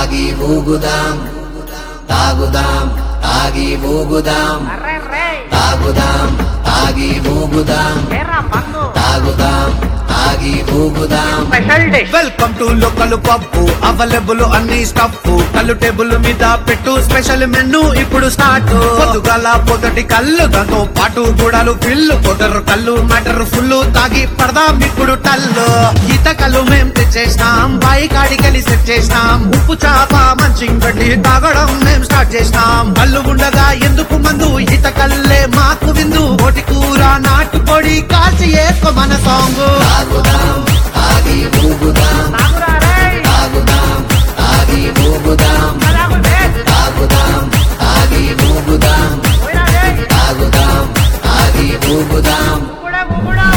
తాగి ఊగుదాం తాగుదాం తాగి ఊగుదాం అరే రే తాగుదాం తాగి ఊగుదాం ఏరా మందు తాగుదాం తాగి ఊగుదాం special day welcome to local పప్పు అవైలబుల్ అన్ని స్టఫ్ కళ్ళు టేబుల్ మీద పెట్టు స్పెషల్ మెనూ ఇప్పుడు స్టార్ట్ పొద్దుగాల పొదటి కళ్ళు దాంతో పాటు గూడాలు ఫిల్లు పొదరు కళ్ళు మటర్ ఫుల్ తాగి పడదాం ఇప్పుడు టల్లు ఈత కళ్ళు మేం తెచ్చేసినాం బాయి కాడికెళ్ళి సెట్ చేసినాం ఉప్పు చాప మంచి గడ్డి తాగడం మేం స్టార్ట్ చేసినాం కళ్ళు ఉండగా ఎందుకు మందు ఈత కల్లే మాకు విందు ఓటి కూర నాటుకోడి కాల్చి ఏసుకో మన సాంగ్ తాగుదాం తాగి ఊగుదాం తాగురా రే తాగుదాం తాగి ఊగుదాం తాగు రే తాగుదాం తాగి ఊగుదాం పోయిరా రే తాగుదాం తాగి ఊగుదాం కూడా కూడా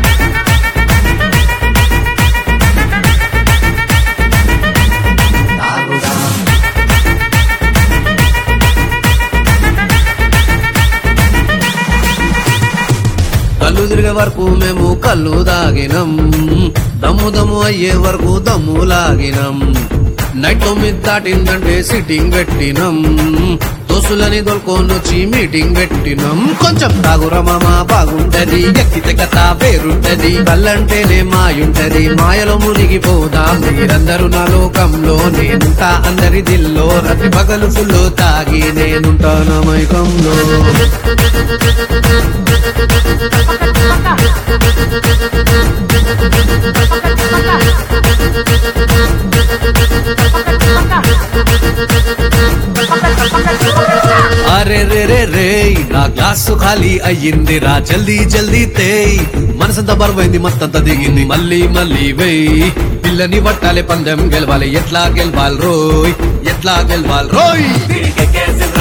తాగుదాం కళ్ళు తిరిగే వరకు మేము కళ్ళు దాగినం దమ్ము దమ్ము అయ్యే వరకు దమ్ము లాగినం నైట్ తొమ్మిది దాటిందంటే సిట్టింగ్ పెట్టినం దోసులని దొల్కొనొచ్చి మీటింగ్ పెట్టినం కొంచెం తాగురా మామ బాగుంటది ఎక్కితే కథ వేరుంటది కళ్ళంటేనే మాయుంటది మాయలో మునిగిపోదాం మీరందరూ నా లోకంలో నేనుంటా అందరి దిల్లో రతి పగలు ఫుల్ తాగి నేనుంటా నా మైకంలో అరే రే రే రే నా గ్లాసు ఖాళీ అయ్యింది రా జల్దీ జల్దీ తేయ్ మనసంతా బరువైంది మత్తంతా దిగింది మళ్ళీ మళ్ళీ వెయ్యి పిల్లని పట్టాలి పందెం గెలవాలి ఎట్లా గెలవాలి రోయ్ ఎట్లా గెలవాలి రోయ్